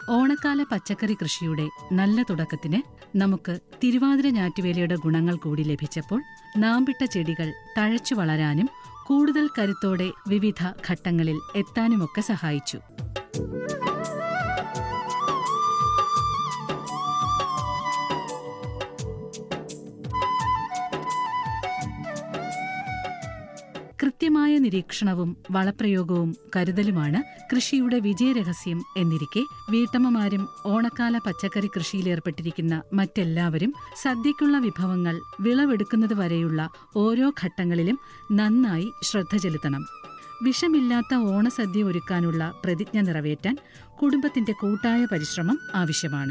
ഓണക്കാല പച്ചക്കറി കൃഷിയുടെ നല്ല തുടക്കത്തിന് നമുക്ക് തിരുവാതിര ഞാറ്റുവേലയുടെ ഗുണങ്ങൾ കൂടി ലഭിച്ചപ്പോൾ നാമ്പിട്ട ചെടികൾ തഴച്ചു വളരാനും കൂടുതൽ കരുത്തോടെ വിവിധ ഘട്ടങ്ങളിൽ എത്താനുമൊക്കെ സഹായിച്ചു കൃത്യമായ നിരീക്ഷണവും വളപ്രയോഗവും കരുതലുമാണ് കൃഷിയുടെ വിജയരഹസ്യം എന്നിരിക്കെ വീട്ടമ്മമാരും ഓണക്കാല പച്ചക്കറി കൃഷിയിലേർപ്പെട്ടിരിക്കുന്ന മറ്റെല്ലാവരും സദ്യയ്ക്കുള്ള വിഭവങ്ങൾ വിളവെടുക്കുന്നത് വരെയുള്ള ഓരോ ഘട്ടങ്ങളിലും നന്നായി ശ്രദ്ധ ചെലുത്തണം വിഷമില്ലാത്ത ഓണസദ്യ ഒരുക്കാനുള്ള പ്രതിജ്ഞ നിറവേറ്റാൻ കുടുംബത്തിന്റെ കൂട്ടായ പരിശ്രമം ആവശ്യമാണ്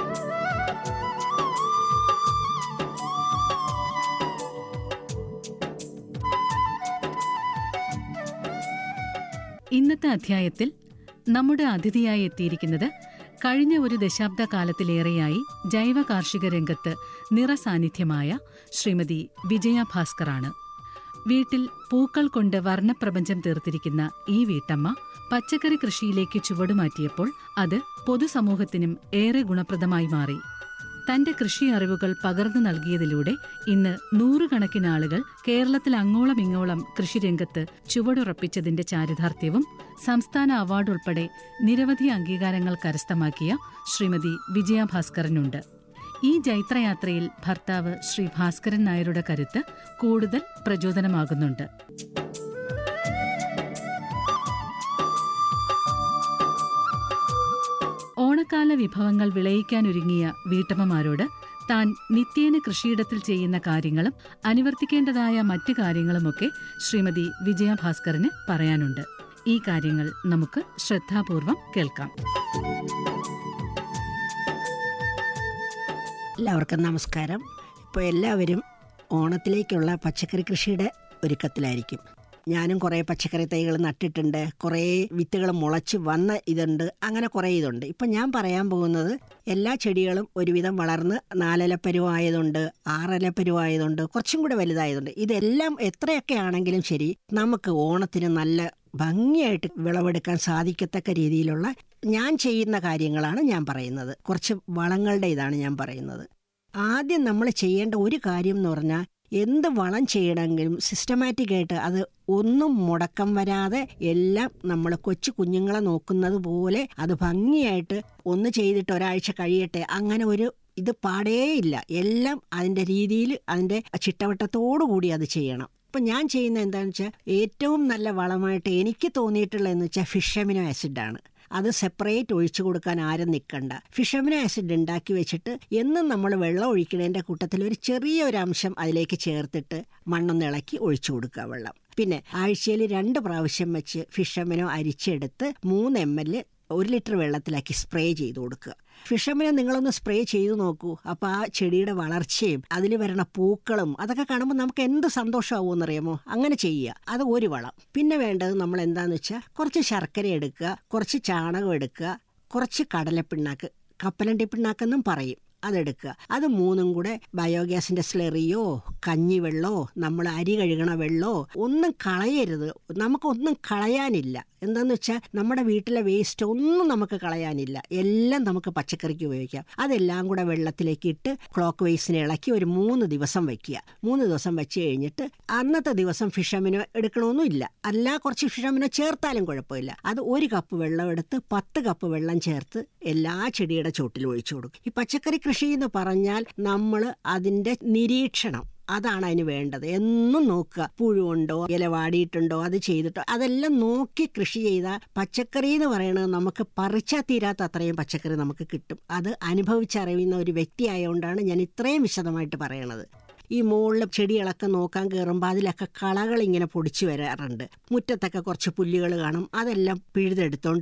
ഇന്നത്തെ അധ്യായത്തിൽ നമ്മുടെ അതിഥിയായി എത്തിയിരിക്കുന്നത് കഴിഞ്ഞ ഒരു ദശാബ്ദ കാലത്തിലേറെയായി ജൈവ കാർഷിക രംഗത്ത് നിറസാന്നിധ്യമായ ശ്രീമതി വിജയ ഭാസ്കറാണ് വീട്ടിൽ പൂക്കൾ കൊണ്ട് വർണ്ണപ്രപഞ്ചം തീർത്തിരിക്കുന്ന ഈ വീട്ടമ്മ പച്ചക്കറി കൃഷിയിലേക്ക് ചുവടുമാറ്റിയപ്പോൾ അത് പൊതുസമൂഹത്തിനും ഏറെ ഗുണപ്രദമായി മാറി തന്റെ കൃഷി അറിവുകൾ പകർന്നു നൽകിയതിലൂടെ ഇന്ന് നൂറുകണക്കിന് ആളുകൾ കേരളത്തിൽ അങ്ങോളം ഇങ്ങോളം കൃഷിരംഗത്ത് ചുവടുറപ്പിച്ചതിന്റെ ചാരിതാർത്ഥ്യവും സംസ്ഥാന അവാർഡ് ഉൾപ്പെടെ നിരവധി അംഗീകാരങ്ങൾ കരസ്ഥമാക്കിയ ശ്രീമതി വിജയ ഭാസ്കരനുണ്ട് ഈ ജൈത്രയാത്രയിൽ ഭർത്താവ് ശ്രീ ഭാസ്കരൻ നായരുടെ കരുത്ത് കൂടുതൽ പ്രചോദനമാകുന്നുണ്ട് ഓണക്കാല വിഭവങ്ങൾ വിളയിക്കാനൊരുങ്ങിയ വീട്ടമ്മമാരോട് താൻ നിത്യേന കൃഷിയിടത്തിൽ ചെയ്യുന്ന കാര്യങ്ങളും അനുവർത്തിക്കേണ്ടതായ മറ്റു കാര്യങ്ങളുമൊക്കെ ശ്രീമതി വിജയ ഭാസ്കറിന് പറയാനുണ്ട് ഈ കാര്യങ്ങൾ നമുക്ക് ശ്രദ്ധാപൂർവം കേൾക്കാം എല്ലാവർക്കും നമസ്കാരം ഇപ്പോൾ എല്ലാവരും ഓണത്തിലേക്കുള്ള പച്ചക്കറി കൃഷിയുടെ ഒരുക്കത്തിലായിരിക്കും ഞാനും കുറേ പച്ചക്കറി തൈകൾ നട്ടിട്ടുണ്ട് കുറേ വിത്തുകൾ മുളച്ച് വന്ന ഇതുണ്ട് അങ്ങനെ കുറേ ഇതുണ്ട് ഇപ്പം ഞാൻ പറയാൻ പോകുന്നത് എല്ലാ ചെടികളും ഒരുവിധം വളർന്ന് നാലല പരുവായതുണ്ട് ആറല പരുവായതുണ്ട് കുറച്ചും കൂടെ വലുതായതുണ്ട് ഇതെല്ലാം എത്രയൊക്കെ ആണെങ്കിലും ശരി നമുക്ക് ഓണത്തിന് നല്ല ഭംഗിയായിട്ട് വിളവെടുക്കാൻ സാധിക്കത്തക്ക രീതിയിലുള്ള ഞാൻ ചെയ്യുന്ന കാര്യങ്ങളാണ് ഞാൻ പറയുന്നത് കുറച്ച് വളങ്ങളുടെ ഇതാണ് ഞാൻ പറയുന്നത് ആദ്യം നമ്മൾ ചെയ്യേണ്ട ഒരു കാര്യം എന്ന് പറഞ്ഞാൽ എന്ത് വളം ചെയ്യണമെങ്കിലും സിസ്റ്റമാറ്റിക് ആയിട്ട് അത് ഒന്നും മുടക്കം വരാതെ എല്ലാം നമ്മൾ കൊച്ചു കുഞ്ഞുങ്ങളെ നോക്കുന്നത് പോലെ അത് ഭംഗിയായിട്ട് ഒന്ന് ചെയ്തിട്ട് ഒരാഴ്ച കഴിയട്ടെ അങ്ങനെ ഒരു ഇത് പാടേയില്ല എല്ലാം അതിൻ്റെ രീതിയിൽ അതിൻ്റെ ചിട്ടവട്ടത്തോടു കൂടി അത് ചെയ്യണം ഇപ്പം ഞാൻ ചെയ്യുന്ന എന്താണെന്ന് വെച്ചാൽ ഏറ്റവും നല്ല വളമായിട്ട് എനിക്ക് തോന്നിയിട്ടുള്ളതെന്ന് വെച്ചാൽ ഫിഷമിനോ ആസിഡാണ് അത് സെപ്പറേറ്റ് ഒഴിച്ചു കൊടുക്കാൻ ആരും നിൽക്കണ്ട ഫിഷമിനോ ആസിഡ് ഉണ്ടാക്കി വെച്ചിട്ട് എന്നും നമ്മൾ വെള്ളം ഒഴിക്കുന്നതിൻ്റെ കൂട്ടത്തിൽ ഒരു ചെറിയ ഒരു അംശം അതിലേക്ക് ചേർത്തിട്ട് മണ്ണൊന്ന് ഇളക്കി ഒഴിച്ചു കൊടുക്കുക വെള്ളം പിന്നെ ആഴ്ചയിൽ രണ്ട് പ്രാവശ്യം വെച്ച് ഫിഷമിനോ അരിച്ചെടുത്ത് മൂന്ന് എം എൽ ഒരു ലിറ്റർ വെള്ളത്തിലാക്കി സ്പ്രേ ചെയ്ത് കൊടുക്കുക ഫിഷമിനെ നിങ്ങളൊന്ന് സ്പ്രേ ചെയ്തു നോക്കൂ അപ്പോൾ ആ ചെടിയുടെ വളർച്ചയും അതിൽ വരുന്ന പൂക്കളും അതൊക്കെ കാണുമ്പോൾ നമുക്ക് എന്ത് സന്തോഷമാവുമെന്നറിയാമോ അങ്ങനെ ചെയ്യുക അത് ഒരു വളം പിന്നെ വേണ്ടത് നമ്മൾ എന്താണെന്ന് വെച്ചാൽ കുറച്ച് ശർക്കര എടുക്കുക കുറച്ച് ചാണകം എടുക്കുക കുറച്ച് കടലപ്പിണ്ണാക്ക് കപ്പലണ്ടി പിണ്ണാക്കെന്നും പറയും അതെടുക്കുക അത് മൂന്നും കൂടെ ബയോഗ്യാസിന്റെ സ്ലെറിയോ കഞ്ഞിവെള്ളോ നമ്മൾ അരി കഴുകണ വെള്ളോ ഒന്നും കളയരുത് നമുക്കൊന്നും കളയാനില്ല എന്താന്ന് വെച്ചാൽ നമ്മുടെ വീട്ടിലെ വേസ്റ്റ് ഒന്നും നമുക്ക് കളയാനില്ല എല്ലാം നമുക്ക് പച്ചക്കറിക്ക് ഉപയോഗിക്കാം അതെല്ലാം കൂടെ വെള്ളത്തിലേക്ക് ഇട്ട് ക്ലോക്ക് വൈസിനെ ഇളക്കി ഒരു മൂന്ന് ദിവസം വെക്കുക മൂന്ന് ദിവസം വെച്ച് കഴിഞ്ഞിട്ട് അന്നത്തെ ദിവസം ഫിഷമിനോ എടുക്കണമെന്നും ഇല്ല അല്ല കുറച്ച് ഫിഷമിനോ ചേർത്താലും കുഴപ്പമില്ല അത് ഒരു കപ്പ് വെള്ളം എടുത്ത് പത്ത് കപ്പ് വെള്ളം ചേർത്ത് എല്ലാ ചെടിയുടെ ചോട്ടിലും ഒഴിച്ചു കൊടുക്കും ഈ പച്ചക്കറി കൃഷി എന്ന് പറഞ്ഞാൽ നമ്മൾ അതിൻ്റെ നിരീക്ഷണം അതാണ് അതിന് വേണ്ടത് എന്നും നോക്കുക പുഴുണ്ടോ ഇല വാടിയിട്ടുണ്ടോ അത് ചെയ്തിട്ടോ അതെല്ലാം നോക്കി കൃഷി ചെയ്താൽ പച്ചക്കറി എന്ന് പറയുന്നത് നമുക്ക് പറിച്ചാൽ തീരാത്ത അത്രയും പച്ചക്കറി നമുക്ക് കിട്ടും അത് അനുഭവിച്ചറിയുന്ന ഒരു വ്യക്തി ആയതുകൊണ്ടാണ് ഞാൻ ഇത്രയും വിശദമായിട്ട് പറയണത് ഈ മുകളിൽ ചെടികളൊക്കെ നോക്കാൻ കയറുമ്പോൾ അതിലൊക്കെ കളകൾ ഇങ്ങനെ പൊടിച്ചു വരാറുണ്ട് മുറ്റത്തൊക്കെ കുറച്ച് പുല്ലുകൾ കാണും അതെല്ലാം പിഴുതെടുത്തോണ്ട്